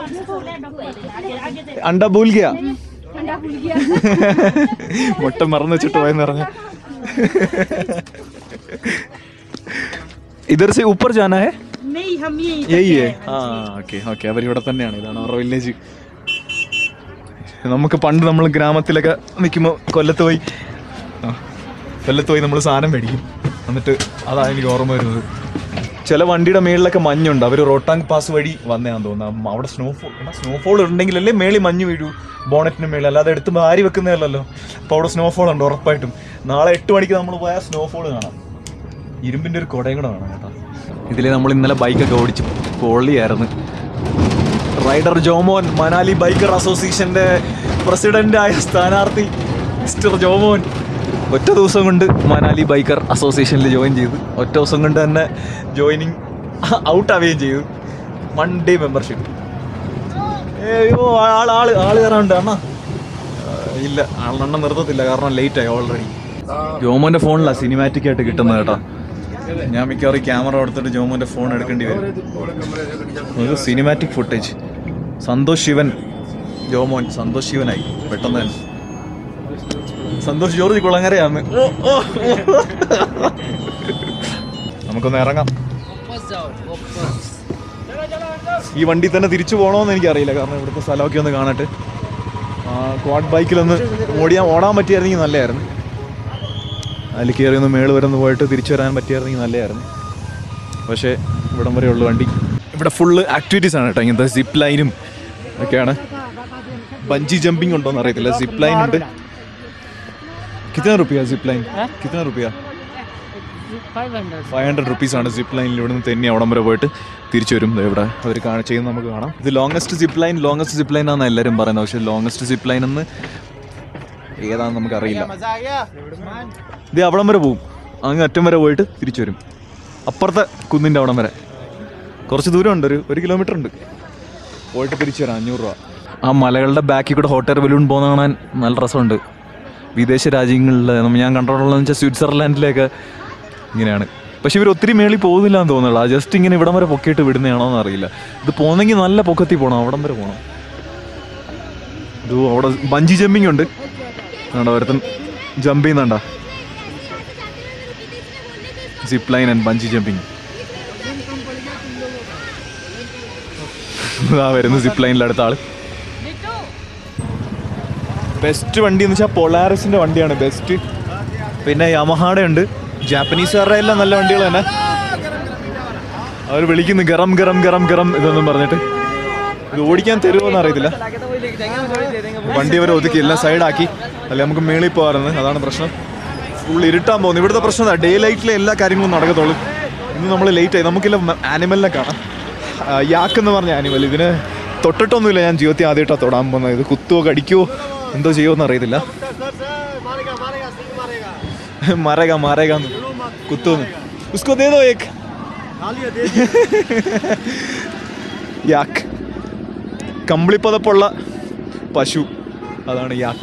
അണ്ട ഭൂൽഗിയ മുട്ട മറന്നു വെച്ചിട്ട് പോയെന്ന് പറഞ്ഞ ഇതർ സെ ऊपर जाना है नहीं हम ये यही है ആ ഓക്കെ ഓക്കെ അവരിവിടെ തന്നെയാണ് ഇതാണ് അവരുടെ വില്ലേജ് നമുക്ക് പണ്ട് നമ്മൾ ഗ്രാമത്തിലൊക്കെ നിൽക്കുമ്പോൾ കൊല്ലത്ത് പോയി ആ, കൊല്ലത്ത് പോയി നമ്മൾ സാധനം മേടിക്കും എന്നിട്ട് അതാണ് എനിക്ക് ഓർമ്മ വരുന്നത് ചില വണ്ടിയുടെ മേളിലൊക്കെ മഞ്ഞുണ്ട് അവർ റോട്ടാങ് പാസ് വഴി വന്നതാന്ന് തോന്നുന്നു അവിടെ സ്നോഫോൾ സ്നോഫോൾ ഉണ്ടെങ്കിലല്ലേ മേളിൽ മഞ്ഞ് വീഴൂ ബോണറ്റിന് മേളിൽ അല്ലാതെ എടുത്ത് മാരി വെക്കുന്നതല്ലല്ലോ അപ്പോൾ അവിടെ സ്നോഫോൾ ഉണ്ട് ഉറപ്പായിട്ടും നാളെ എട്ട് മണിക്ക് നമ്മൾ പോയാൽ സ്നോഫോൾ കാണാം ഇരുമ്പിൻ്റെ ഒരു കുടയും കൂടെ വേണം കേട്ടോ ഇതിൽ നമ്മൾ ഇന്നലെ ബൈക്കൊക്കെ ഓടിച്ച് പൊള്ളിയായിരുന്നു റൈഡർ ജോമോൻ മനാലി ബൈക്കർ അസോസിയേഷൻ്റെ പ്രസിഡൻ്റായ സ്ഥാനാർത്ഥി മിസ്റ്റർ ജോമോൻ ഒറ്റ ദിവസം കൊണ്ട് മനാലി ബൈക്കർ അസോസിയേഷനിൽ ജോയിൻ ചെയ്തു ഒറ്റ ദിവസം കൊണ്ട് തന്നെ ജോയിനിങ് ഔട്ട് ആവുകയും ചെയ്തു വൺ ഡേ മെമ്പർഷിപ്പ് ഏയോ ആൾ ആള് ആള് കയറാനുണ്ട് അണ്ണാ ആ, ഇല്ല ആളെണ്ണ നിർത്തത്തില്ല കാരണം ലേറ്റ് ആയി ഓൾറെഡി ജോമോന്റെ ഫോണിലാണ് സിനിമാറ്റിക് ആയിട്ട് കിട്ടുന്നത് കേട്ടോ ഞാൻ മിക്കവാറും ക്യാമറ എടുത്തിട്ട് ജോമോന്റെ ഫോൺ എടുക്കേണ്ടി വരും ഒരു സിനിമാറ്റിക് ഫുട്ടേജ് സന്തോഷ് ശിവൻ ജോമോൻ സന്തോഷ് ശിവനായി പെട്ടെന്ന് തന്നെ സന്തോഷ് ജോർജ് കുളങ്ങരയാന്ന് ഓ, ഓ, ഓ. നമുക്കൊന്ന് ഇറങ്ങാം ഈ വണ്ടി തന്നെ തിരിച്ചു പോകണമെന്ന് എനിക്കറിയില്ല കാരണം ഇവിടുത്തെ സ്ഥലമൊക്കെ ഒന്ന് കാണട്ടെ ആ, ക്വാഡ് ബൈക്കിലൊന്ന് ഓടിയാൻ ഓടാൻ പറ്റിയായിരുന്നെങ്കിൽ നല്ലതായിരുന്നു അതിൽ കയറി ഒന്ന് മേള് വരെ ഒന്ന് പോയിട്ട് തിരിച്ചു വരാൻ പറ്റിയായിരുന്നെങ്കിൽ നല്ലതായിരുന്നു പക്ഷേ ഇവിടം വരെ ഉള്ള വണ്ടി ഇവിടെ ഫുള്ള് ആക്ടിവിറ്റീസ് ആണ് കേട്ടോ ഇങ്ങനത്തെ സിപ്പ് ലൈനും ഒക്കെയാണ് ബഞ്ചി ജമ്പിങ് ഉണ്ടോ എന്ന് അറിയത്തില്ല സിപ്പ് ലൈൻ ഉണ്ട് കിतना रुपया സിപ്പ് ലൈൻ കിतना रुपया ഫൈവ് ഹൺഡ്രഡ് റുപ്പീസ് ആണ് സിപ്പ് ലൈനിൽ ഇവിടെ നിന്ന് തെന്നി അവിടം വരെ പോയിട്ട് തിരിച്ചു വരും ദേ ഇവിടെ അവർ ചെയ്യുന്നത് നമുക്ക് കാണാം ഇത് longest zip line longest zip line ആണെന്ന് എല്ലാവരും പറയുന്നത് പക്ഷേ ലോങ്ങസ്റ്റ് സിപ്പ് ലൈൻ എന്ന് ഏതാണെന്ന് നമുക്ക് അറിയില്ല ഇത് അവിടം വരെ പോകും അങ്ങ് അറ്റം വരെ പോയിട്ട് തിരിച്ചു വരും അപ്പുറത്തെ കുന്നിൻ്റെ അവിടം വരെ കുറച്ച് ദൂരമുണ്ട് ഒരു ഒരു കിലോമീറ്റർ ഉണ്ട് പോയിട്ട് തിരിച്ചു വരാം അഞ്ഞൂറ് രൂപ ആ മലകളുടെ ബാക്കിൽ കൂടെ ഹോട്ട് എയർ ബലൂൺ പോകുന്ന കാണാൻ നല്ല രസമുണ്ട് വിദേശ രാജ്യങ്ങളിൽ നമ്മ- ഞാൻ കണ്ടിട്ടുള്ളതെന്ന് വെച്ചാൽ സ്വിറ്റ്സർലാൻഡിലേക്ക് ഇങ്ങനെയാണ് പക്ഷെ ഇവർ ഒത്തിരി മേളിൽ പോകുന്നില്ല എന്ന് തോന്നുന്നില്ല ജസ്റ്റ് ഇങ്ങനെ ഇവിടം വരെ പൊക്കിയിട്ട് വിടുന്നതാണോ എന്ന് അറിയില്ല ഇത് പോകുന്നെങ്കിൽ നല്ല പൊക്കത്തിൽ പോകണം അവിടം വരെ പോകണം ഇത് അവിടെ ബഞ്ചി ജമ്പിങ് ഉണ്ട് ആണ്ടോ ഒരുത്തൻ ജമ്പ് ചെയ്യുന്നുണ്ടോ zip line and bungee jumping ആ വരുന്നു സിപ്പ് ലൈനിൽ അടുത്ത ആള് ബെസ്റ്റ് വണ്ടി എന്ന് വെച്ചാൽ പൊളാറസിന്റെ വണ്ടിയാണ് ബെസ്റ്റ് പിന്നെ യമഹാടെ ഉണ്ട് ജാപ്പനീസുകാരുടെ എല്ലാം നല്ല വണ്ടികൾ തന്നെ അവർ വിളിക്കുന്നു ഗറം ഗറം ഗറം ഗറം ഇതൊന്നും പറഞ്ഞിട്ട് ഇത് ഓടിക്കാൻ തരുമോന്ന് അറിയത്തില്ല വണ്ടി അവർ ഒതുക്കി എല്ലാം സൈഡാക്കി അല്ല നമുക്ക് മേളിൽ പോകാറുണ്ട് അതാണ് പ്രശ്നം ഫുൾ ഇരുട്ടാൻ പോകുന്നു ഇവിടുത്തെ പ്രശ്നം എന്താ ഡേ ലൈറ്റിലെ എല്ലാ കാര്യങ്ങളും നടക്കത്തുള്ളൂ ഇന്ന് നമ്മൾ ലേറ്റ് ആയി നമുക്കില്ല ആനിമലിനെ കാണാം ആ, യാക്ക് എന്ന് പറഞ്ഞ ആനിമൽ ഇതിന് തൊട്ടിട്ടൊന്നുമില്ല ഞാൻ ജീവിതത്തിൽ ആദ്യമായിട്ടാണ് തൊടാൻ പോകുന്നത് ഇത് കുത്തുവോ കടിക്കുവോ എന്തോ ചെയ്യുമോ അറിയത്തില്ല मारेगा मारेगा सिंह मारेगा മറേക മറേക കുത്തുന്നു ഉസ്കോ ദേ ദോ ഏക് खाली है दे യാക്ക് കമ്പിളിപ്പതപ്പുള്ള പശു അതാണ് യാക്ക്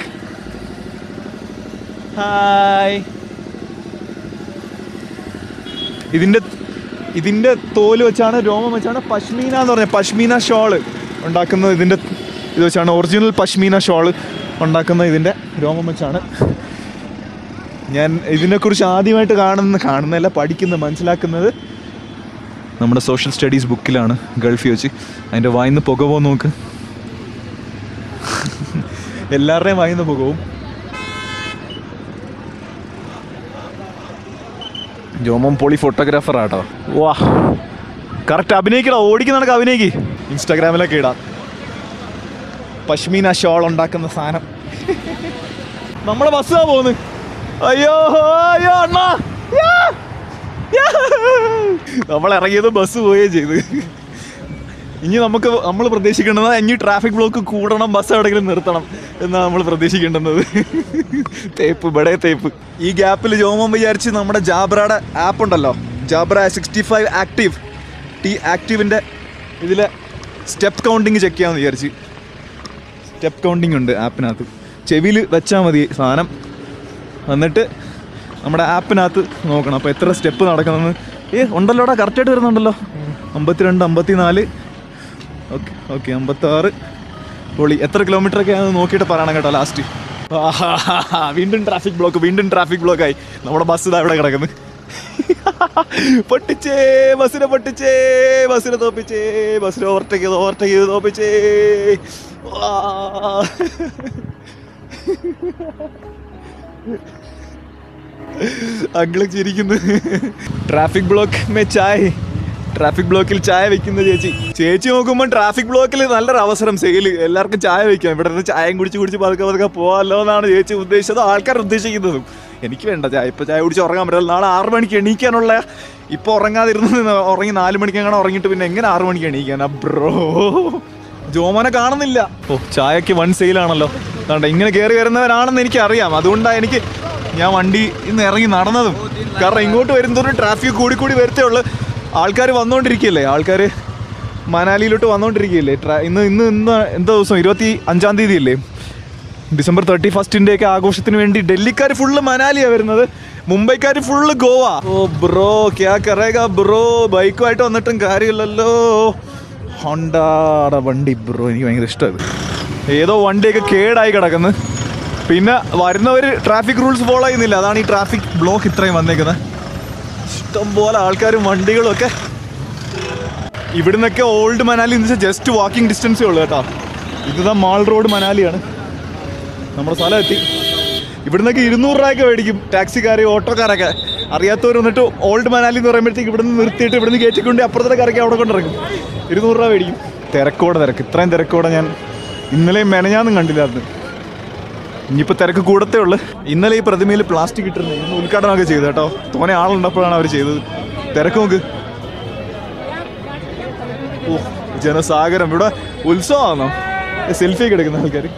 ഹായ് ഇതിൻ്റെ ഇതിൻ്റെ തോല് വെച്ചാണ് രോമം വെച്ചാണ് പശ്മീന എന്ന് പറഞ്ഞത് പശ്മീന ഷോള് ഉണ്ടാക്കുന്നത് ഇതിൻ്റെ ഇത് വെച്ചാണ് ഒറിജിനൽ പശ്മീന ഷോള് ഉണ്ടാക്കുന്ന ഇതിൻ്റെ രോമം വെച്ചാണ് ഞാൻ ഇതിനെക്കുറിച്ച് ആദ്യമായിട്ട് കാണുന്ന കാണുന്നതല്ല പഠിക്കുന്നത് മനസ്സിലാക്കുന്നത് നമ്മുടെ സോഷ്യൽ സ്റ്റഡീസ് ബുക്കിലാണ് ഗൾഫിൽ വെച്ച് അതിൻ്റെ വായിന്ന് പുക പോകും നോക്ക് എല്ലാവരുടെയും വായിന്ന് പുകവും ജോമോൻ പൊളി ഫോട്ടോഗ്രാഫർ ആട്ടോ വാ കറക്റ്റ് അഭിനയിക്കടാ ഓടിക്കുന്ന കണക്ക് അഭിനയിക്ക് ഇൻസ്റ്റാഗ്രാമിലൊക്കെ ഇടാം പശ്മീന ഷോൾ ഉണ്ടാക്കുന്ന സാധനം നമ്മളെ ബസ്സാ പോകുന്നു അയ്യോ അയ്യോ അണ്ണാ യാ! യാ! നമ്മൾ ഇറങ്ങിയത് ബസ് പോവുകയും ചെയ്തു ഇനി നമുക്ക് നമ്മൾ പ്രതീക്ഷിക്കേണ്ടത് ഇനി ട്രാഫിക് ബ്ലോക്ക് കൂടണം ബസ് എവിടെയെങ്കിലും നിർത്തണം എന്നാണ് നമ്മൾ പ്രതീക്ഷിക്കേണ്ടുന്നത് തേപ്പ് ഇവിടെ തേപ്പ് ഈ ഗ്യാപ്പിൽ ജോമോൻ വിചാരിച്ച് നമ്മുടെ ജാബ്രയുടെ ആപ്പ് ഉണ്ടല്ലോ Jabra sixty five active T ആക്റ്റീവിൻ്റെ ഇതിലെ സ്റ്റെപ്പ് കൗണ്ടിങ് ചെക്ക് ചെയ്യാമെന്ന് വിചാരിച്ച് സ്റ്റെപ്പ് കൗണ്ടിങ് ഉണ്ട് ആപ്പിനകത്ത് ചെവിയിൽ വെച്ചാൽ മതി സാധനം എന്നിട്ട് നമ്മുടെ ആപ്പിനകത്ത് നോക്കണം അപ്പോൾ എത്ര സ്റ്റെപ്പ് നടക്കണമെന്ന് ഏ ഉണ്ടല്ലോടാ കറക്റ്റായിട്ട് വരുന്നുണ്ടല്ലോ അമ്പത്തിരണ്ട് അമ്പത്തിനാല് ഓക്കെ ഓക്കെ അമ്പത്താറ് പൊളി എത്ര കിലോമീറ്റർ ഒക്കെ ആണെന്ന് നോക്കിയിട്ട് പറയണം കേട്ടോ ലാസ്റ്റ് വീണ്ടും ട്രാഫിക് ബ്ലോക്ക് വീണ്ടും ട്രാഫിക് ബ്ലോക്കായി നമ്മുടെ ബസ് ഇതാ ഇവിടെ കിടക്കുന്നു പൊട്ടിച്ചേ ബസ്സിനെ പൊട്ടിച്ചേ ബസ്സിനെ തോപ്പിച്ചേ ബസ്സിനെ ഓവർടേക്ക് ചെയ്ത് ഓവർടേക്ക് ചെയ്ത് തോപ്പിച്ചേ വാ. അങ്കിള് ചിരിക്കുന്നു ട്രാഫിക് ബ്ലോക്ക് മേ ചായ ട്രാഫിക് ബ്ലോക്കിൽ ചായ വെക്കുന്ന ചേച്ചി ചേച്ചി നോക്കുമ്പോൾ ട്രാഫിക് ബ്ലോക്കിൽ നല്ലൊരു അവസരം സെയില് എല്ലാവർക്കും ചായ വെക്കാം ഇവിടെ നിന്ന് ചായയും കുടിച്ച് കുടിച്ച് പതുക്കെ പതുക്കെ പോകാമല്ലോ എന്നാണ് ചേച്ചി ഉദ്ദേശിച്ചത് ആൾക്കാർ ഉദ്ദേശിക്കുന്നതും എനിക്ക് വേണ്ട ചായ ഇപ്പൊ ചായ കുടിച്ച് ഉറങ്ങാൻ പറ്റില്ല നാളെ ആറ് മണിക്ക് എണീക്കാനുള്ള ഇപ്പൊ ഉറങ്ങാതിരുന്ന് ഉറങ്ങി നാല് മണിക്ക് അങ്ങനെ ഉറങ്ങിയിട്ട് പിന്നെ എങ്ങനെ ആറ് മണിക്ക് എണീക്കാനാ ബ്രോ ജോമോനെ കാണുന്നില്ല ഓ ചായക്ക് വൺ സെയിലാണല്ലോ അതുകൊണ്ട് ഇങ്ങനെ കയറി വരുന്നവരാണെന്ന് എനിക്ക് അറിയാം അതുകൊണ്ടാണ് എനിക്ക് ഞാൻ വണ്ടി ഇന്ന് ഇറങ്ങി നടന്നതും കാരണം ഇങ്ങോട്ട് വരുന്നതോറും ട്രാഫിക് കൂടി കൂടി വരത്തേ ഉള്ളൂ ആൾക്കാർ വന്നുകൊണ്ടിരിക്കുകയല്ലേ ആൾക്കാർ മനാലിയിലോട്ട് വന്നുകൊണ്ടിരിക്കുകയല്ലേ ട്രാ ഇന്ന് ഇന്ന് ഇന്ന് എന്താ ദിവസം ഇരുപത്തി അഞ്ചാം തീയതി അല്ലേ ഡിസംബർ തേർട്ടി ഫസ്റ്റിൻ്റെ ഒക്കെ ആഘോഷത്തിന് വേണ്ടി ഡൽഹിക്കാർ ഫുള്ള് മനാലിയാണ് വരുന്നത് മുംബൈക്കാർ ഫുള്ള് ഗോവ ഓ ബ്രോ ക്യാ കറേഗ ബ്രോ ബൈക്കുമായിട്ട് വന്നിട്ടും കാര്യമില്ലല്ലോ ഹോണ്ടാടെ വണ്ടി ബ്രോ എനിക്ക് ഭയങ്കര ഇഷ്ടമാണ് ഏതോ വണ്ടിയൊക്കെ കേടായി കിടക്കുന്നു പിന്നെ വരുന്നവർ ട്രാഫിക് റൂൾസ് ഫോളോ ചെയ്യുന്നില്ല അതാണ് ഈ ട്രാഫിക് ബ്ലോക്ക് ഇത്രയും വന്നേക്കുന്നത് ഇഷ്ടംപോലെ ആൾക്കാരും വണ്ടികളും ഒക്കെ ഇവിടുന്നൊക്കെ ഓൾഡ് മനാലി എന്ന് വെച്ചാൽ ജസ്റ്റ് വാക്കിംഗ് ഡിസ്റ്റൻസേ ഉള്ളൂ കേട്ടോ ഇതാ മാൾ റോഡ് മനാലിയാണ് നമ്മുടെ സ്ഥലം എത്തി ഇവിടുന്നൊക്കെ ഇരുന്നൂറ് രൂപയൊക്കെ മേടിക്കും ടാക്സിക്കാർ ഓട്ടോക്കാരൊക്കെ അറിയാത്തവർ വന്നിട്ട് ഓൾഡ് മനാലി എന്ന് പറയുമ്പോഴത്തേക്ക് ഇവിടുന്ന് നിർത്തിയിട്ട് ഇവിടുന്ന് കയറ്റിക്കൊണ്ട് അപ്പുറത്തെ കരയ്ക്ക് അവിടെ കൊണ്ടിറങ്ങും ഇരുന്നൂറ് രൂപ മേടിക്കും തിരക്കോടെ തിരക്ക് ഇത്രയും തിരക്കോടെ ഞാൻ ഇന്നലെയും മെനഞ്ഞാന്നും കണ്ടില്ലായിരുന്നു ഇനിയിപ്പോൾ തിരക്ക് കൂടത്തേ ഉള്ളു ഇന്നലെ ഈ പ്രതിമയിൽ പ്ലാസ്റ്റിക് ഇട്ടിരുന്നു ഇന്ന് ഉദ്ഘാടനമൊക്കെ ചെയ്തു കേട്ടോ തോനെ ആളുണ്ടപ്പോഴാണ് അവർ ചെയ്തത് തിരക്ക് നോക്ക് ഓ ജനസാഗരം ഇവിടെ ഉത്സവമാണോ സെൽഫി ഒക്കെ എടുക്കുന്ന ആൾക്കാർ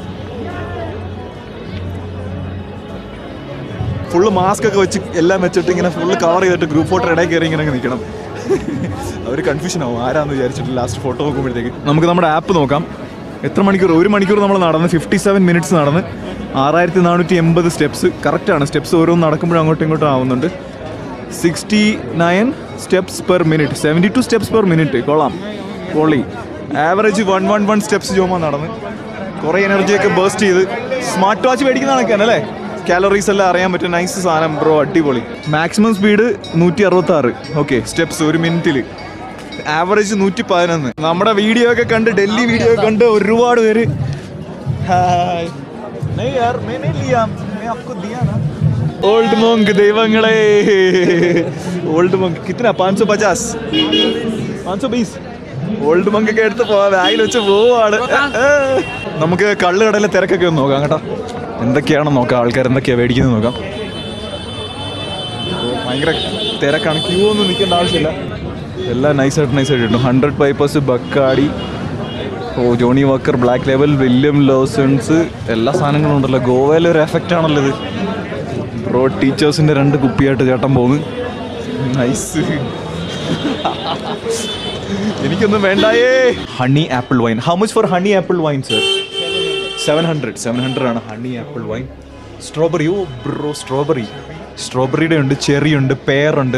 ഫുള്ള് മാസ്ക് ഒക്കെ വെച്ച് എല്ലാം വെച്ചിട്ട് ഇങ്ങനെ ഫുള്ള് കവർ ചെയ്തിട്ട് ഗ്രൂപ്പ് ഫോട്ടോ ഇടയിൽ കയറി ഇങ്ങനെ അങ്ങ് നിൽക്കണം അവർ കൺഫ്യൂഷൻ ആവും ആരാന്ന് വിചാരിച്ചിട്ട് ലാസ്റ്റ് ഫോട്ടോ നോക്കുമ്പോഴത്തേക്ക് നമുക്ക് നമ്മുടെ ആപ്പ് നോക്കാം എത്ര മണിക്കൂർ ഒരു മണിക്കൂർ നമ്മൾ നടന്ന് ഫിഫ്റ്റി സെവൻ മിനിറ്റ്സ് നടന്ന് ആറായിരത്തി നാനൂറ്റി എൺപത് സ്റ്റെപ്സ് കറക്റ്റാണ് സ്റ്റെപ്സ് ഓരോന്ന് നടക്കുമ്പോഴും അങ്ങോട്ടും ഇങ്ങോട്ടും ആവുന്നുണ്ട് sixty nine steps per minute seventy two steps per minute കൊള്ളാം പൊളി average one one one steps ജോമ നടന്ന് കുറേ എനർജിയൊക്കെ ബേസ്റ്റ് ചെയ്ത് സ്മാർട്ട് വാച്ച് മേടിക്കുന്ന കണക്കാണ് അല്ലേ കാലറീസ് എല്ലാം അറിയാൻ പറ്റും നൈസ് സാധനം ബ്രോ അടിപൊളി മാക്സിമം സ്പീഡ് നൂറ്റി അറുപത്തി ആറ് ഓക്കെ സ്റ്റെപ്സ് ഒരു മിനിറ്റിൽ ആവറേജ് നൂറ്റി പതിനൊന്ന് നമ്മുടെ വീഡിയോ ഒക്കെ കണ്ട് ഡൽഹി വീഡിയോ ഒക്കെ കണ്ട് ഒരുപാട് പേര് ഹായ് नहीं यार मैंने लिया मैं आपको दिया ना ഓൾഡ് മോങ്ക് ദൈവങ്ങളെ ഓൾഡ് മോങ്ക് കിത്തന പാഞ്ചോ പചാസ് പാഞ്ചോ ബീസ് ഓൾഡ് മങ്ക് ഒക്കെ എടുത്ത് പോവാ ബാഗിൽ വെച്ച് പോവാണ് നമുക്ക് കള്ള് കടയിലെ തിരക്കൊക്കെ ഒന്ന് നോക്കാം കേട്ടോ എന്തൊക്കെയാണെന്ന് നോക്കാം ആൾക്കാർ എന്തൊക്കെയാ മേടിക്കുന്നത് നോക്കാം ഓ, ഭയങ്കര തിരക്കാണ് ക്യൂ ഒന്നും നിൽക്കേണ്ട ആവശ്യമില്ല എല്ലാം നൈസായിട്ട് നൈസായിട്ട് കിട്ടും ഹൺഡ്രഡ് പൈപ്പേഴ്സ് ബക്കാടി ഓ ജോണി വാക്കർ ബ്ലാക്ക് ലെവൽ വില്യം ലോസൺസ് എല്ലാ സാധനങ്ങളും ഉണ്ടല്ലോ ഗോവയിലെ ഒരു എഫക്റ്റ് ആണല്ലോ ഇത് ബ്രോ ടീച്ചേഴ്സിന്റെ രണ്ട് കുപ്പിയായിട്ട് ചേട്ടൻ പോകുന്നു നൈസ് എനിക്കൊന്നും വേണ്ടായേ honey apple wine how much for honey apple wine sir seven hundred seven hundred ആണ് honey apple wine strawberry oh bro strawberry സ്ട്രോബെറിയുടെ ഉണ്ട് ചെറി ഉണ്ട് പെയർ ഉണ്ട്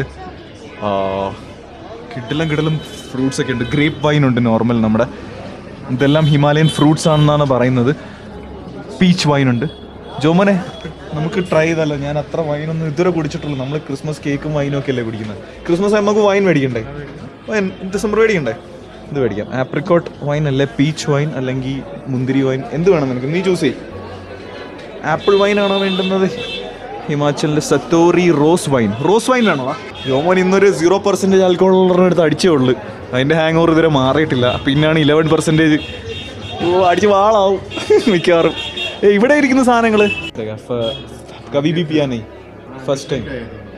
കിടിലം കിടിലം ഫ്രൂട്ട്സ് ഒക്കെ ഉണ്ട് ഗ്രേപ്പ് വൈൻ ഉണ്ട് നോർമൽ നമ്മുടെ ഇതെല്ലാം ഹിമാലയൻ ഫ്രൂട്ട്സ് ആണെന്നാണ് പറയുന്നത് പീച്ച് വൈൻ ഉണ്ട് ജോമനെ നമുക്ക് ട്രൈ ചെയ്താലോ ഞാൻ അത്ര വൈനൊന്നും ഇതുവരെ കുടിച്ചിട്ടുള്ളൂ നമ്മൾ ക്രിസ്മസ് കേക്കും വൈനും ഒക്കെ അല്ലേ കുടിക്കുന്നത് ക്രിസ്മസ് ആയി നമുക്ക് വൈൻ മേടിക്കണ്ടേ വൈൻ ഡിസംബർ മേടിക്കണ്ടേ ഇത് മേടിക്കാം ആപ്രിക്കോട്ട് വൈൻ അല്ലേ പീച്ച് വൈൻ അല്ലെങ്കിൽ മുന്തിരി വൈൻ എന്ത് വേണം നിനക്ക് നീ ചൂസ് ചെയ്യും ആപ്പിൾ വൈൻ ആണോ വേണ്ടുന്നത് ഹിമാചലിലെ സത്തോറി റോസ് വൈൻ റോസ് വൈൻ വേണോ യോമോൻ ഇന്നൊരു സീറോ പെർസെൻറ്റേജ് ആൽക്കഹോൾ എടുത്ത് അടിച്ചേ ഉള്ളൂ അതിൻ്റെ ഹാങ് ഓവർ ഇതുവരെ മാറിയിട്ടില്ല പിന്നാണ് ഇലവൻ പെർസെൻറ്റേജ് ഓ അടിച്ച് വാളാവും മിക്കവാറും ഏ ഇവിടെ ഇരിക്കുന്ന സാധനങ്ങൾ കവി ബി പിയാനേ ഫസ്റ്റ് ടൈം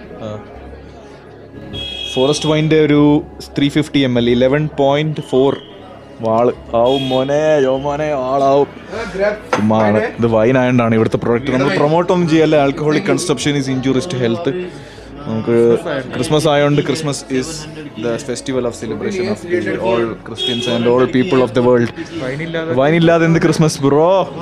ഫോറസ്റ്റ് വൈൻ്റെ ഒരു three fifty M L eleven point four വാള് ആവും മോനെ യോ മോനെ ആളാവും ചുമ്മാണ് ഇത് വൈൻ ആയതുകൊണ്ടാണ് ഇവിടുത്തെ പ്രൊഡക്റ്റ് നമ്മൾ പ്രൊമോട്ട് ഒന്നും ചെയ്യല്ല alcoholic consumption is injuries to health നമുക്ക് ക്രിസ്മസ് ആയതുകൊണ്ട് Christmas is the festival of celebration of all Christians and all people of the world wine ഇല്ലാതെ എന്ത് ക്രിസ്മസ് ബ്രോ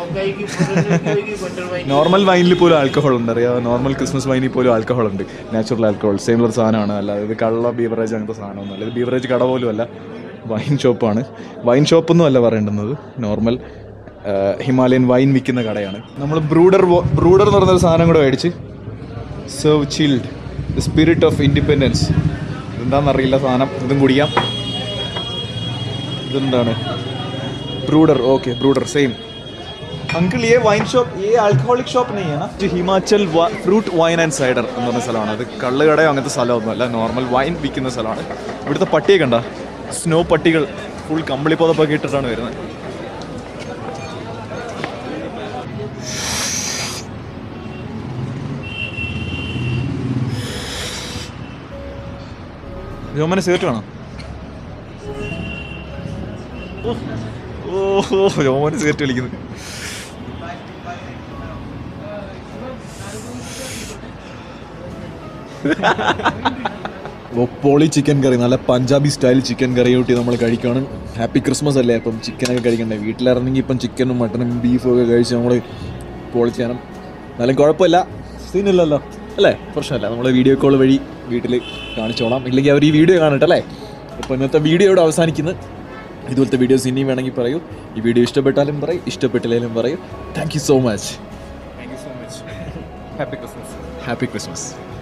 നോർമൽ വൈനിൽ പോലും ആൽക്കഹോൾ ഉണ്ട് അറിയാം നോർമൽ ക്രിസ്മസ് വൈനിൽ പോലും ആൽക്കഹോൾ ഉണ്ട് നാച്ചുറൽ ആൽക്കഹോൾ സെയിമുലർ സാധനമാണ് അല്ലാതെ ഇത് കള്ള ബീവറേജ് അങ്ങനത്തെ സാധനമൊന്നും അല്ല ഇത് ബീവറേജ് കട പോലും അല്ല വൈൻ ഷോപ്പാണ് വൈൻ ഷോപ്പൊന്നും അല്ല പറയേണ്ടുന്നത് നോർമൽ ഹിമാലയൻ വൈൻ വിൽക്കുന്ന കടയാണ് നമ്മൾ ബ്രൂഡർ ബ്രൂഡർ എന്ന് പറഞ്ഞൊരു സാധനം കൂടെ മേടിച്ച് serve chilled the spirit of independence ഇതെന്താണെന്നറിയില്ല സാധനം ഇതും കുടിക്കാം ഇതെന്താണ് ബ്രൂഡർ ഓക്കെ ബ്രൂഡർ സെയിം अंकल ये वाइन शॉप ये अल्कोहलिक ഷോപ്പ് नहीं है ना ഇത് Himachal fruit wine and cider എന്ന് പറഞ്ഞ സ്ഥലമാണ് അത് കള്ളുകടയോ അങ്ങനത്തെ സ്ഥലമൊന്നുമല്ല നോർമൽ വൈൻ വിൽക്കുന്ന സ്ഥലമാണ് ഇവിടുത്തെ പട്ടിയെ കണ്ട സ്നോ പട്ടികൾ ഫുൾ കമ്പിളി പുതപ്പൊക്കെ ഇട്ടിട്ടാണ് വരുന്നത് രോമന സിഗരറ്റ് വേണോ ഓ ഓ രോമന് സിഗരറ്റ് വലിക്കുന്നു പൊളി ചിക്കൻ കറി നല്ല പഞ്ചാബി സ്റ്റൈൽ ചിക്കൻ കറി കൂട്ടി നമ്മൾ കഴിക്കുകയാണ് ഹാപ്പി ക്രിസ്മസ് അല്ലേ അപ്പം ചിക്കനൊക്കെ കഴിക്കണ്ടേ വീട്ടിലിറങ്ങി ഇപ്പം ചിക്കനും മട്ടനും ബീഫും ഒക്കെ കഴിച്ച് നമ്മൾ പൊളിച്ചാനും എന്നാലും കുഴപ്പമില്ല സീനില്ലല്ലോ അല്ലേ പ്രശ്നമല്ല നമ്മൾ വീഡിയോ കോൾ വഴി വീട്ടിൽ കാണിച്ചോളാം ഇല്ലെങ്കിൽ അവർ ഈ വീഡിയോ കാണട്ടെ അല്ലേ അപ്പോൾ ഇന്നത്തെ വീഡിയോ ഇവിടെ അവസാനിക്കുന്നത് ഇതുപോലത്തെ വീഡിയോസ് ഇനിയും വേണമെങ്കിൽ പറയൂ ഈ വീഡിയോ ഇഷ്ടപ്പെട്ടാലും പറയും ഇഷ്ടപ്പെട്ടില്ലെങ്കിലും പറയൂ thank you so much thank you so much happy Christmas happy Christmas